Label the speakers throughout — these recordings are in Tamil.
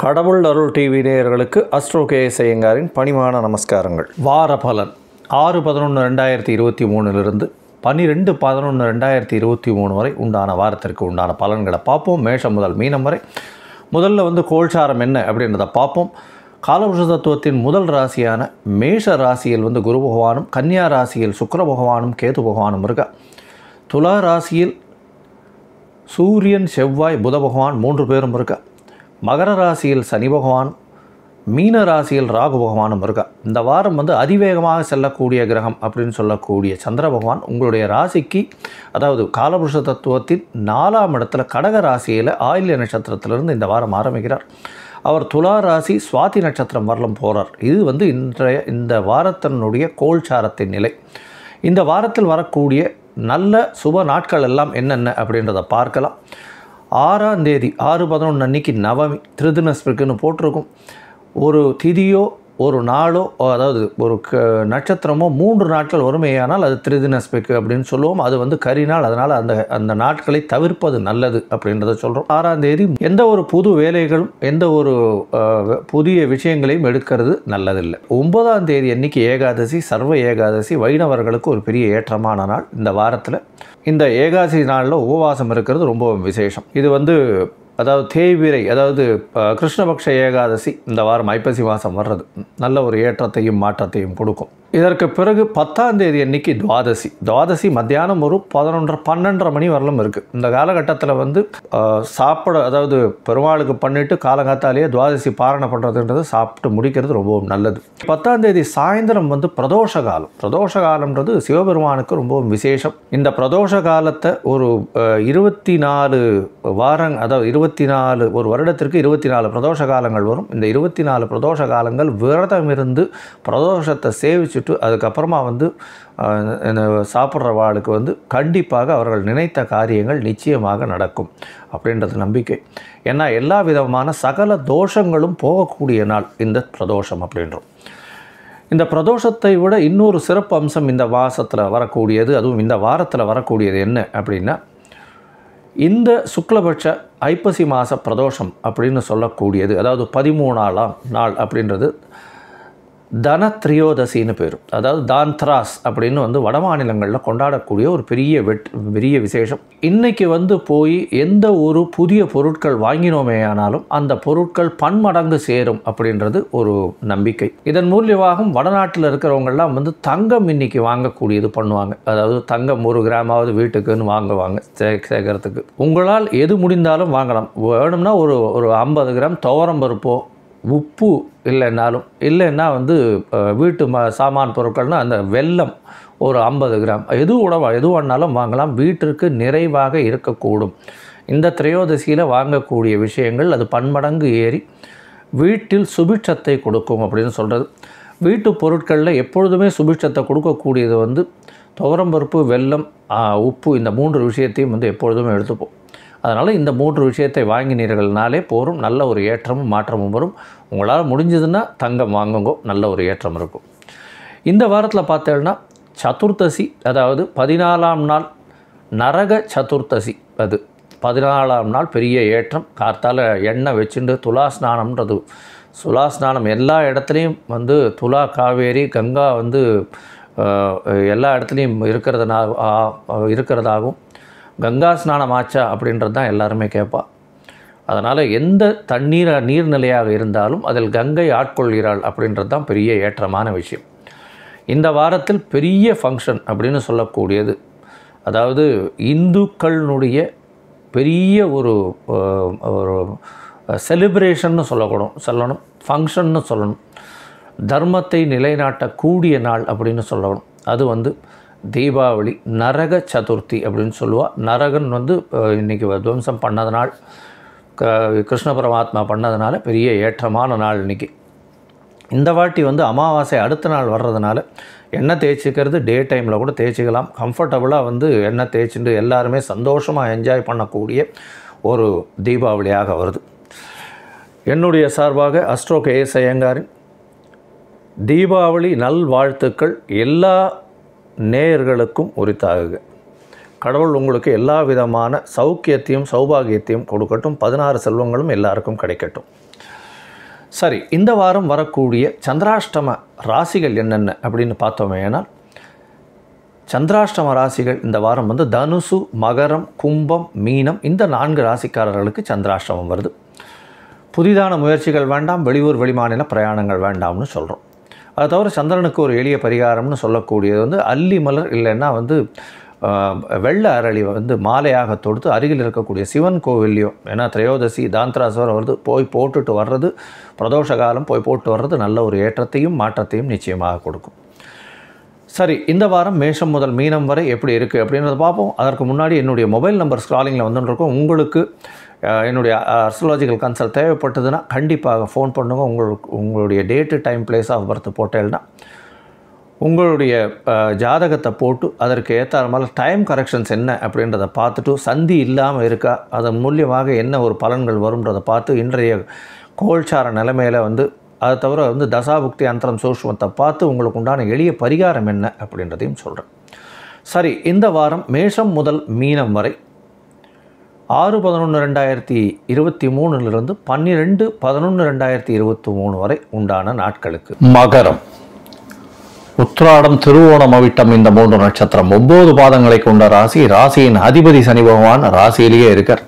Speaker 1: கடவுள் அருள் டிவி நேயர்களுக்கு அஸ்ட்ரோ கேஎஸ் ஐயங்காரின் பணிவான நமஸ்காரங்கள் வார பலன் ஆறு பதினொன்று ரெண்டாயிரத்தி இருபத்தி மூணுலேருந்து பன்னிரெண்டு பதினொன்று ரெண்டாயிரத்தி இருபத்தி மூணு வரை உண்டான வாரத்திற்கு உண்டான பலன்களை பார்ப்போம் மேஷம் முதல் மீனம் வரை முதல்ல வந்து கோல்சாரம் என்ன அப்படின்றத பார்ப்போம் காலபுருஷ தத்துவத்தின் முதல் ராசியான மேஷ ராசியில் வந்து குரு பகவானும் கன்னியா ராசியில் சுக்கிர பகவானும் கேது பகவானும் இருக்கா துலா ராசியில் சூரியன் செவ்வாய் புத பகவான் மூன்று பேரும் இருக்கா மகர ராசியில் சனி பகவான் மீன ராசியில் ராகு பகவானும் இருக்கா இந்த வாரம் வந்து அதிவேகமாக செல்லக்கூடிய கிரகம் அப்படின்னு சொல்லக்கூடிய சந்திர பகவான் உங்களுடைய ராசிக்கு அதாவது காலபுருஷ தத்துவத்தின் நாலாம் இடத்துல கடக ராசியில் ஆயில்ய நட்சத்திரத்திலிருந்து இந்த வாரம் ஆரம்பிக்கிறார் அவர் துலா ராசி சுவாதி நட்சத்திரம் வரலும் போகிறார் இது வந்து இன்றைய இந்த வாரத்தினுடைய கோல்சாரத்தின் நிலை இந்த வாரத்தில் வரக்கூடிய நல்ல சுப நாட்கள் எல்லாம் என்னென்ன அப்படின்றத பார்க்கலாம் ஆறாம் தேதி ஆறு பதினொன்று அன்னைக்கு நவமி திருதினஸ்பிற்குன்னு போட்டிருக்கும் ஒரு திதியோ ஒரு நாளோ அதாவது ஒரு க நட்சத்திரமோ மூன்று நாட்கள் வறுமையானால் அது திருதினஸ்பிக்கு அப்படின்னு சொல்லுவோம் அது வந்து கரிநாள் அதனால் அந்த அந்த நாட்களை தவிர்ப்பது நல்லது அப்படின்றத சொல்கிறோம் ஆறாம் தேதி எந்த ஒரு புது வேலைகளும் எந்த ஒரு அஹ், புதிய விஷயங்களையும் எடுக்கிறது நல்லதில்லை ஒன்பதாம் தேதி அன்னைக்கு ஏகாதசி சர்வ ஏகாதசி வைணவர்களுக்கு ஒரு பெரிய ஏற்றமான நாள் இந்த வாரத்தில் இந்த ஏகாதசி நாளில் உபவாசம் இருக்கிறது ரொம்ப விசேஷம் இது வந்து அதாவது தேய்பிரை அதாவது அஹ், கிருஷ்ணபக்ஷ ஏகாதசி இந்த வாரம் ஐப்பசி மாதம் வர்றது நல்ல ஒரு ஏற்றத்தையும் மாற்றத்தையும் கொடுக்கும் இதற்கு பிறகு பத்தாம் தேதி அன்னைக்கு துவாதசி துவாதசி மத்தியானம் ஒரு பதினொன்றரை பன்னெண்டரை மணி வரலும் இருக்குது இந்த காலகட்டத்தில் வந்து அஹ், சாப்பிட அதாவது பெருமாளுக்கு பண்ணிட்டு காலங்காத்தாலேயே துவாதசி பாரணை பண்ணுறதுன்றது சாப்பிட்டு முடிக்கிறது ரொம்பவும் நல்லது பத்தாம் தேதி சாயந்தரம் வந்து பிரதோஷ காலம் பிரதோஷ காலம்ன்றது சிவபெருமானுக்கு ரொம்பவும் விசேஷம் இந்த பிரதோஷ காலத்தை ஒரு அஹ், இருபத்தி நாலு வாரங் அதாவது இருபத்தி நாலு ஒரு வருடத்திற்கு இருபத்தி நாலு பிரதோஷ காலங்கள் வரும் இந்த இருபத்தி நாலு பிரதோஷ காலங்கள் விரதம் இருந்து பிரதோஷத்தை சேவிச்சுட்டு அதுக்கப்புறமா வந்து அஹ், இந்த சாப்பிட்ற வாளுக்கு வந்து கண்டிப்பாக அவர்கள் நினைத்த காரியங்கள் நிச்சயமாக நடக்கும் அப்படின்றது நம்பிக்கை ஏன்னா எல்லா விதமான சகல தோஷங்களும் போகக்கூடிய நாள் இந்த பிரதோஷம் அப்படின்றோம் இந்த பிரதோஷத்தை விட இன்னொரு சிறப்பு அம்சம் இந்த மாசத்தில் வரக்கூடியது அதுவும் இந்த வாரத்தில் வரக்கூடியது என்ன அப்படின்னா இந்த சுக்லபட்ச ஐப்பசி மாத பிரதோஷம் அப்படின்னு சொல்லக்கூடியது அதாவது பதிமூணாலாம் நாள் அப்படின்றது தனத்ரியோதசின்னு பேர் அதாவது தாந்த்ராஸ் அப்படின்னு வந்து வட மாநிலங்களில் கொண்டாடக்கூடிய ஒரு பெரிய வெட் பெரிய விசேஷம் இன்னைக்கு வந்து போய் எந்த ஒரு புதிய பொருட்கள் வாங்கினோமே ஆனாலும் அந்த பொருட்கள் பன்மடங்கு சேரும் அப்படின்றது ஒரு நம்பிக்கை இதன் மூலியமாகவும் வடநாட்டில் இருக்கிறவங்கெல்லாம் வந்து தங்கம் இன்னைக்கு வாங்கக்கூடியது பண்ணுவாங்க அதாவது தங்கம் ஒரு கிராமாவது வீட்டுக்குன்னு வாங்குவாங்க சே சேர்க்கறதுக்கு உங்களால் எது முடிந்தாலும் வாங்கலாம் வேணும்னா ஒரு ஒரு ஐம்பது கிராம் துவரம் பருப்போ உப்பு இல்லைன்னாலும் இல்லைன்னா வந்து அஹ், வீட்டு ம சாமான் பொருட்கள்னால் அந்த வெல்லம் ஒரு ஐம்பது கிராம் எது உணவா எது வேணாலும் வாங்கலாம் வீட்டிற்கு நிறைவாக இருக்கக்கூடும் இந்த திரையோதசியில் வாங்கக்கூடிய விஷயங்கள் அது பன்மடங்கு ஏறி வீட்டில் சுபிட்சத்தை கொடுக்கும் அப்படின்னு சொல்கிறது வீட்டு பொருட்களில் எப்பொழுதுமே சுபிட்சத்தை கொடுக்கக்கூடியது வந்து துவரம்பருப்பு வெல்லம் ஆ, உப்பு இந்த மூன்று விஷயத்தையும் வந்து எப்பொழுதுமே எடுத்துப்போம் அதனால் இந்த மூன்று விஷயத்தை வாங்கினீர்கள்னாலே போரும் நல்ல ஒரு ஏற்றமும் மாற்றமும் வரும் உங்களால் முடிஞ்சதுன்னா தங்கம் வாங்குங்கோ நல்ல ஒரு ஏற்றம் இருக்கும் இந்த வாரத்தில் பார்த்தேன்னா சதுர்த்தசி அதாவது பதினாலாம் நாள் நரக சதுர்த்தசி அது பதினாலாம் நாள் பெரிய ஏற்றம் கார்த்தால எண்ணெய் வச்சுட்டு துலா ஸ்நானம்ன்றது துலா ஸ்நானம் எல்லா இடத்துலையும் வந்து துலா காவேரி கங்கா வந்து அஹ், எல்லா இடத்துலையும் இருக்கிறதுனா ஆ- இருக்கிறதாகவும் கங்கா ஸ்நானம் ஆச்சா அப்படின்றது தான் எல்லாருமே கேட்பா அதனால் எந்த தண்ணீர் நீர்நிலையாக இருந்தாலும் அதில் கங்கை ஆட்கொள்கிறாள் அப்படின்றது தான் பெரிய ஏற்றமான விஷயம் இந்த வாரத்தில் பெரிய ஃபங்க்ஷன் அப்படின்னு சொல்லக்கூடியது அதாவது இந்துக்களினுடைய பெரிய ஒரு அஹ், ஒரு செலிப்ரேஷன்னு சொல்லக்கூடும் சொல்லணும் ஃபங்க்ஷன்னு சொல்லணும் தர்மத்தை நிலைநாட்டக்கூடிய நாள் அப்படின்னு சொல்லணும் அது வந்து தீபாவளி நரக சதுர்த்தி அப்படின்னு சொல்லுவா நரகன் வந்து அஹ், இன்னைக்கு துவம்சம் பண்ணது நாள் க கிருஷ்ண பரமாத்மா பண்ணதுனால பெரிய ஏற்றமான நாள் இன்னைக்கு இந்த வாட்டி வந்து அமாவாசை அடுத்த நாள் வர்றதுனால எண்ணெய் தேய்ச்சிக்கிறது டே டைமில் கூட தேய்ச்சிக்கலாம் கம்ஃபர்டபுளாக வந்து எண்ணெய் தேய்ச்சிட்டு எல்லாருமே சந்தோஷமாக என்ஜாய் பண்ணக்கூடிய ஒரு தீபாவளியாக வருது என்னுடைய சார்பாக அஸ்ட்ரோ கேஎஸ் ஐயங்காரின் தீபாவளி நல்வாழ்த்துக்கள் எல்லா நேயர்களுக்கும் உரித்தாகுக கடவுள் உங்களுக்கு எல்லா விதமான சௌக்கியத்தையும் சௌபாகியத்தையும் கொடுக்கட்டும் பதினாறு செல்வங்களும் எல்லாருக்கும் கிடைக்கட்டும் சரி இந்த வாரம் வரக்கூடிய சந்திராஷ்டம ராசிகள் என்னென்ன அப்படின்னு பார்த்தோமே ஏனால் சந்திராஷ்டம ராசிகள் இந்த வாரம் வந்து தனுசு மகரம் கும்பம் மீனம் இந்த நான்கு ராசிக்காரர்களுக்கு சந்திராஷ்டமம் வருது புதிதான முயற்சிகள் வேண்டாம் வெளியூர் வெளிமாநில பிரயாணங்கள் வேண்டாம்னு சொல்கிறோம் அது தவிர சந்திரனுக்கு ஒரு எளிய பரிகாரம்னு சொல்லக்கூடியது வந்து அல்லி மலர் இல்லைன்னா வந்து ஆஹ், வெள்ளை அரளி வந்து மாலையாக தொடுத்து அருகில் இருக்கக்கூடிய சிவன் கோவில்லையோ ஏன்னா திரையோதசி தாந்திராசுவரம் வருது போய் போட்டுட்டு வர்றது பிரதோஷ காலம் போய் போட்டு வர்றது நல்ல ஒரு ஏற்றத்தையும் மாற்றத்தையும் நிச்சயமாக கொடுக்கும் சரி இந்த வாரம் மேஷம் முதல் மீனம் வரை எப்படி இருக்குது அப்படின்றத பார்ப்போம் அதற்கு முன்னாடி என்னுடைய மொபைல் நம்பர் ஸ்க்ராலிங்கில் வந்துட்டுருக்கோம் உங்களுக்கு அஹ், என்னுடைய அஸ்ட்ராலஜிக்கல் கன்சல்ட் தேவைப்பட்டதுன்னா கண்டிப்பாக ஃபோன் பண்ணுங்க உங்களுக்கு உங்களுடைய date time place of birth போட்டேன்னா உங்களுடைய அஹ், ஜாதகத்தை போட்டு அதற்கு ஏற்ற மாதிரி டைம் கரெக்ஷன்ஸ் என்ன அப்படின்றத பார்த்துட்டு சந்தி இல்லாமல் இருக்கா அதன் மூலியமாக என்ன ஒரு பலன்கள் வரும்ன்றதை பார்த்து இன்றைய கோல்சார நிலைமையில் வந்து அதை தவிர வந்து தசாபுக்தி அந்தரம் சூஷ்மத்தை பார்த்து உங்களுக்கு உண்டான எளிய பரிகாரம் என்ன அப்படின்றதையும் சொல்கிறேன் சரி இந்த வாரம் மேஷம் முதல் மீனம் வரை ஆறு பதினொன்று ரெண்டாயிரத்தி இருபத்தி மூணுலேருந்து பன்னிரெண்டு பதினொன்று ரெண்டாயிரத்தி இருபத்தி மூணு வரை உண்டான நாட்களுக்கு மகரம் உத்ராடம் திருவோணம் அவிட்டம் இந்த மூன்று நட்சத்திரம் ஒன்பது பாதங்களை கொண்ட ராசி ராசியின் அதிபதி சனி பகவான் ராசியிலேயே இருக்கார்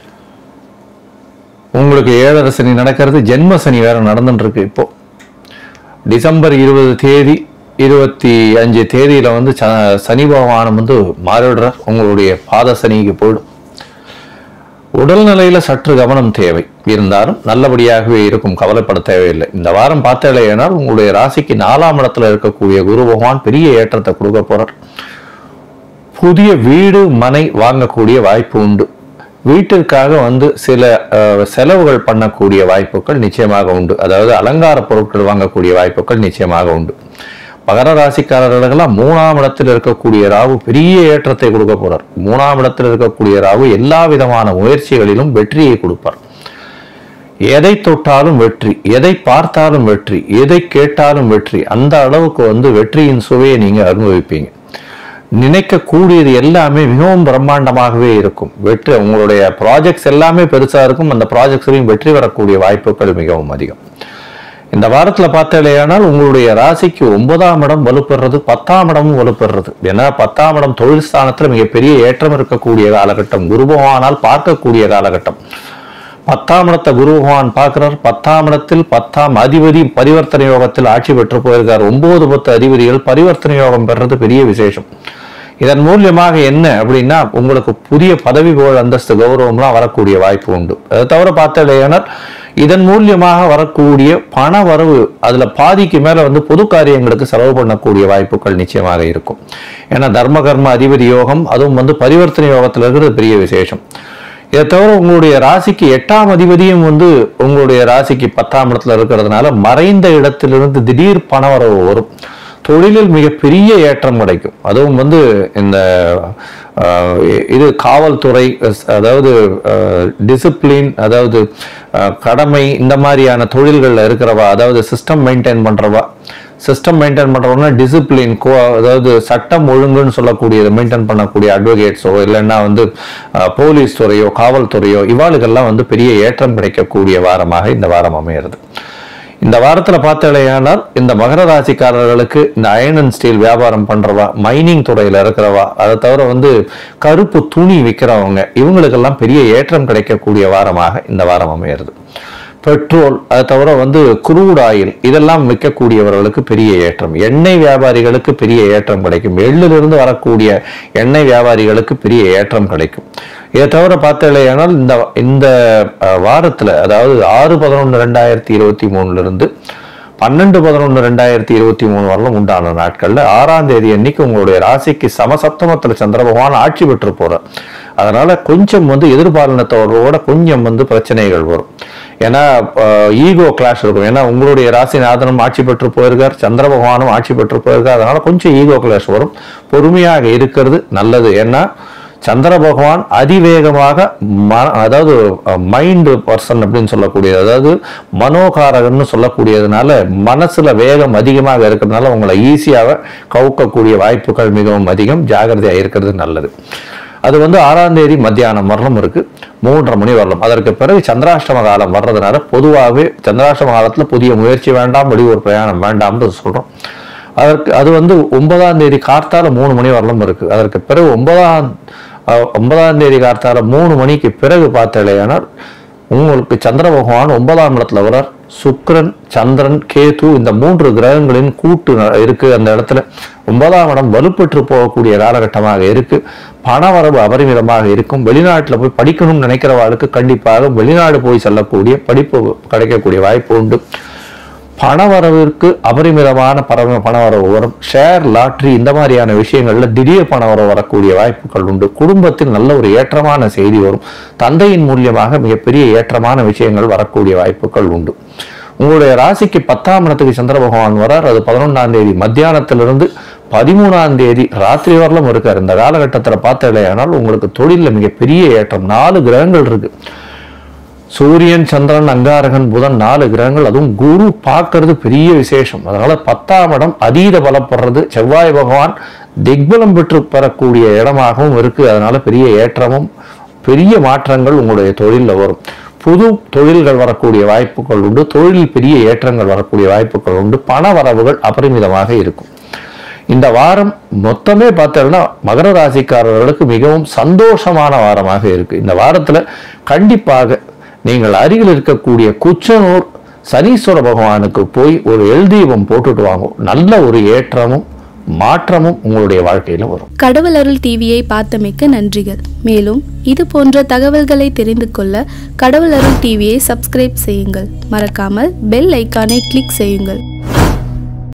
Speaker 1: உங்களுக்கு ஏழரை சனி நடக்கிறது ஜென்ம சனி வேற நடந்துட்டு இருக்கு இப்போ டிசம்பர் இருபது தேதி இருபத்தி அஞ்சு தேதியில வந்து ச- சனி பகவானம் வந்து மாறிடுறார் உங்களுடைய பாத சனிக்கு போயிடும் உடல்நிலையில சற்று கவனம் தேவை இருந்தாலும் நல்லபடியாகவே இருக்கும் கவலைப்பட தேவையில்லை இந்த வாரம் பார்த்தேனால் உங்களுடைய ராசிக்கு நாலாம் இடத்துல இருக்கக்கூடிய குரு பகவான் பெரிய ஏற்றத்தை கொடுக்க போறார் புதிய வீடு மனை வாங்கக்கூடிய வாய்ப்பு உண்டு வீட்டிற்காக வந்து சில அஹ், செலவுகள் பண்ணக்கூடிய வாய்ப்புகள் நிச்சயமாக உண்டு அதாவது அலங்கார பொருட்கள் வாங்கக்கூடிய வாய்ப்புகள் நிச்சயமாக உண்டு மகர ராசிக்காரர்களுக்கெல்லாம் மூணாம் இடத்தில் இருக்கக்கூடிய ராகு பெரிய ஏற்றத்தை கொடுக்க போறார் மூணாம் இடத்தில் இருக்கக்கூடிய ராகு எல்லா விதமான முயற்சிகளிலும் வெற்றியை கொடுப்பார் எதை தொட்டாலும் வெற்றி எதை பார்த்தாலும் வெற்றி எதை கேட்டாலும் வெற்றி அந்த அளவுக்கு வந்து வெற்றியின் சுவையை நீங்க அனுபவிப்பீங்க நினைக்கக்கூடியது எல்லாமே மிகவும் பிரம்மாண்டமாகவே இருக்கும் வெற்றி உங்களுடைய ப்ராஜெக்ட்ஸ் எல்லாமே பெருசா இருக்கும் அந்த ப்ராஜெக்ட்ஸ்லையும் வெற்றி வரக்கூடிய வாய்ப்புகள் மிகவும் அதிகம் இந்த வாரத்துல பார்த்தாலேயானால் உங்களுடைய ராசிக்கு ஒன்பதாம் இடம் வலுப்பெறது பத்தாம் இடமும் வலுப்பெறது ஏன்னா பத்தாம் இடம் தொழில் ஸ்தானத்துல மிகப்பெரிய ஏற்றம் இருக்கக்கூடிய காலகட்டம் குரு பகவானால் பார்க்கக்கூடிய காலகட்டம் பத்தாம் இடத்தை குரு பகவான் பார்க்கிறார் பத்தாம் இடத்தில் பத்தாம் அதிபதி பரிவர்த்தனை யோகத்தில் ஆட்சி பெற்று போயிருக்கார் ஒன்பது பத்து அதிபதிகள் பரிவர்த்தனை யோகம் பெறது பெரிய விசேஷம் இதன் மூலியமாக என்ன அப்படின்னா உங்களுக்கு புதிய பதவி புகழ் அந்தஸ்து கௌரவம்லாம் வரக்கூடிய வாய்ப்பு உண்டு அதை தவிர பார்த்தாலேயானால் இதன் மூலியமாக வரக்கூடிய பண வரவு அதுல பாதிக்கு மேல வந்து பொது காரியங்களுக்கு செலவு பண்ணக்கூடிய வாய்ப்புகள் நிச்சயமாக இருக்கும் ஏன்னா தர்ம கர்ம அதிபதி யோகம் அதுவும் வந்து பரிவர்த்தனை யோகத்தில் இருக்கிறது பெரிய விசேஷம் இதை தவிர உங்களுடைய ராசிக்கு எட்டாம் அதிபதியும் வந்து உங்களுடைய ராசிக்கு பத்தாம் இடத்துல இருக்கிறதுனால மறைந்த இடத்திலிருந்து திடீர் பணவரவு வரும் தொழிலில் மிகப்பெரிய ஏற்றம் கிடைக்கும் அதுவும் வந்து இந்த ஆஹ், இது காவல்துறை அஸ்- அதாவது டிசிப்ளின் அதாவது ஆஹ், கடமை இந்த மாதிரியான தொழில்களில் இருக்கிறவா அதாவது சிஸ்டம் மெயின்டைன் பண்றவா சிஸ்டம் மெயின்டைன் பண்றவங்க டிசிப்ளின் கோ அதாவது சட்டம் ஒழுங்குன்னு சொல்லக்கூடியது மெயின்டைன் பண்ணக்கூடிய அட்வொகேட்ஸோ இல்லைன்னா வந்து அஹ், போலீஸ் துறையோ காவல்துறையோ இவாளுக்கெல்லாம் வந்து பெரிய ஏற்றம் கிடைக்கக்கூடிய வாரமாக இந்த வாரம் அமைகிறது இந்த வாரத்துல பார்த்தாலேயானால் இந்த மகர ராசிக்காரர்களுக்கு இந்த அயன் அண்ட் ஸ்டீல் வியாபாரம் பண்றவா மைனிங் துறையில இருக்கிறவா அதை தவிர வந்து கருப்பு துணி விற்கிறவங்க இவங்களுக்கெல்லாம் பெரிய ஏற்றம் கிடைக்கக்கூடிய வாரமாக இந்த வாரம் அமைகிறது பெட்ரோல் அதை தவிர வந்து குரூட் ஆயில் இதெல்லாம் விற்கக்கூடியவர்களுக்கு பெரிய ஏற்றம் எண்ணெய் வியாபாரிகளுக்கு பெரிய ஏற்றம் கிடைக்கும் எள்ளிலிருந்து வரக்கூடிய எண்ணெய் வியாபாரிகளுக்கு பெரிய ஏற்றம் கிடைக்கும் இதை தவிர பார்த்தீங்களேனால் இந்த இந்த அஹ், வாரத்துல அதாவது ஆறு பதினொன்று ரெண்டாயிரத்தி இருபத்தி மூணுல இருந்து பன்னெண்டு பதினொன்று ரெண்டாயிரத்தி இருபத்தி மூணு வரலும் உண்டான நாட்கள்ல ஆறாம் தேதி அன்னைக்கு உங்களுடைய ராசிக்கு சமசப்தமத்துல சந்திர பகவான் ஆட்சி பெற்று போறார் அதனால கொஞ்சம் வந்து எதிர்பாலினத்தோட கொஞ்சம் வந்து பிரச்சனைகள் வரும் ஏன்னா ஈகோ கிளாஷ் இருக்கும் ஏன்னா உங்களுடைய ராசிநாதனும் ஆட்சி பெற்று போயிருக்கார் சந்திர பகவானும் ஆட்சி பெற்று போயிருக்கார் அதனால கொஞ்சம் ஈகோ கிளாஷ் வரும் பொறுமையாக இருக்கிறது நல்லது ஏன்னா சந்திர பகவான் அதிவேகமாக ம அதாவது மைண்ட் பர்சன் அப்படின்னு சொல்லக்கூடியது அதாவது மனோகாரகன்னு சொல்லக்கூடியதுனால மனசுல வேகம் அதிகமாக இருக்கிறதுனால உங்களை ஈஸியாக கவுக்கக்கூடிய வாய்ப்புகள் மிகவும் அதிகம் ஜாகிரதையாக இருக்கிறது நல்லது அது வந்து ஆறாம் தேதி மத்தியானம் வரலும் இருக்கு மூன்றரை மணி வரலாம் அதற்கு பிறகு சந்திராஷ்டம காலம் வர்றதுனால பொதுவாகவே சந்திராஷ்டம காலத்துல புதிய முயற்சி வேண்டாம் வெளியூர் பிரயாணம் வேண்டாம்னு சொல்றோம் அதற்கு அது வந்து ஒன்பதாம் தேதி கார்த்தால மூணு மணி வரலும் இருக்கு அதற்கு பிறகு ஒன்பதாம் அஹ், ஒன்பதாம் தேதி கார்த்தால மூணு மணிக்கு பிறகு பார்த்தலையானால் உங்களுக்கு சந்திர பகவான் ஒன்பதாம் இடத்துல வரார் சுக்கிரன் சந்திரன் கேது இந்த மூன்று கிரகங்களின் கூட்டு ந- இருக்கு அந்த இடத்துல ஒன்பதாம் இடம் வலுப்பெற்று போகக்கூடிய காலகட்டமாக இருக்கு பணவரவு அபரிமிதமாக இருக்கும் வெளிநாட்டுல போய் படிக்கணும்னு நினைக்கிறவாளுக்கு கண்டிப்பாக வெளிநாடு போய் செல்லக்கூடிய படிப்பு கிடைக்கக்கூடிய வாய்ப்பு உண்டு பணவரவிற்கு அபரிமிதமான பரம பணவரவு வரும் ஷேர் லாட்ரி இந்த மாதிரியான விஷயங்கள்ல திடீர் பணவரவு வரக்கூடிய வாய்ப்புகள் உண்டு குடும்பத்தில் நல்ல ஒரு ஏற்றமான செய்தி வரும் தந்தையின் மூலியமாக மிகப்பெரிய ஏற்றமான விஷயங்கள் வரக்கூடிய வாய்ப்புகள் உண்டு உங்களுடைய ராசிக்கு பத்தாம் இடத்துக்கு சந்திர பகவான் வரார் அது பதினொன்றாம் தேதி மத்தியானத்திலிருந்து பதிமூணாம் தேதி ராத்திரி வரலும் இருக்கார் இந்த காலகட்டத்தில் பார்த்தலையானால் உங்களுக்கு தொழிலில் மிகப்பெரிய ஏற்றம் நாலு கிரகங்கள் இருக்கு சூரியன் சந்திரன் அங்காரகன் புதன் நாலு கிரகங்கள் அதுவும் குரு பார்க்கறது பெரிய விசேஷம் அதனால பத்தாம் இடம் அதீத பலப்படுறது செவ்வாய் பகவான் திக்பலம் பெற்று பெறக்கூடிய இடமாகவும் இருக்கு அதனால பெரிய ஏற்றமும் பெரிய மாற்றங்கள் உங்களுடைய தொழிலில் வரும் புது தொழில்கள் வரக்கூடிய வாய்ப்புகள் உண்டு தொழிலில் பெரிய ஏற்றங்கள் வரக்கூடிய வாய்ப்புகள் உண்டு பண வரவுகள் அபரிமிதமாக இருக்கும் இந்த வாரம் மொத்தமே பார்த்தோம்னா மகர ராசிக்காரர்களுக்கு மிகவும் சந்தோஷமான வாரமாக இருக்கு இந்த வாரத்துல கண்டிப்பாக நீங்கள் அருகில் இருக்கக்கூடிய குச்சனூர் சனீஸ்வர பகவானுக்கு போய் ஒரு எல் தீபம் போட்டுட்டு வாங்க நல்ல ஒரு ஏற்றமும் மாற்றமும் உங்களுடைய வாழ்க்கையில வரும்
Speaker 2: கடவுள் அருள் டிவியை பார்த்தமைக்கு நன்றிகள் மேலும் இது போன்ற தகவல்களை தெரிந்து கொள்ள கடவுள் அருள் டிவியை சப்ஸ்கிரைப் செய்யுங்கள் மறக்காமல் பெல் ஐக்கானை கிளிக் செய்யுங்கள்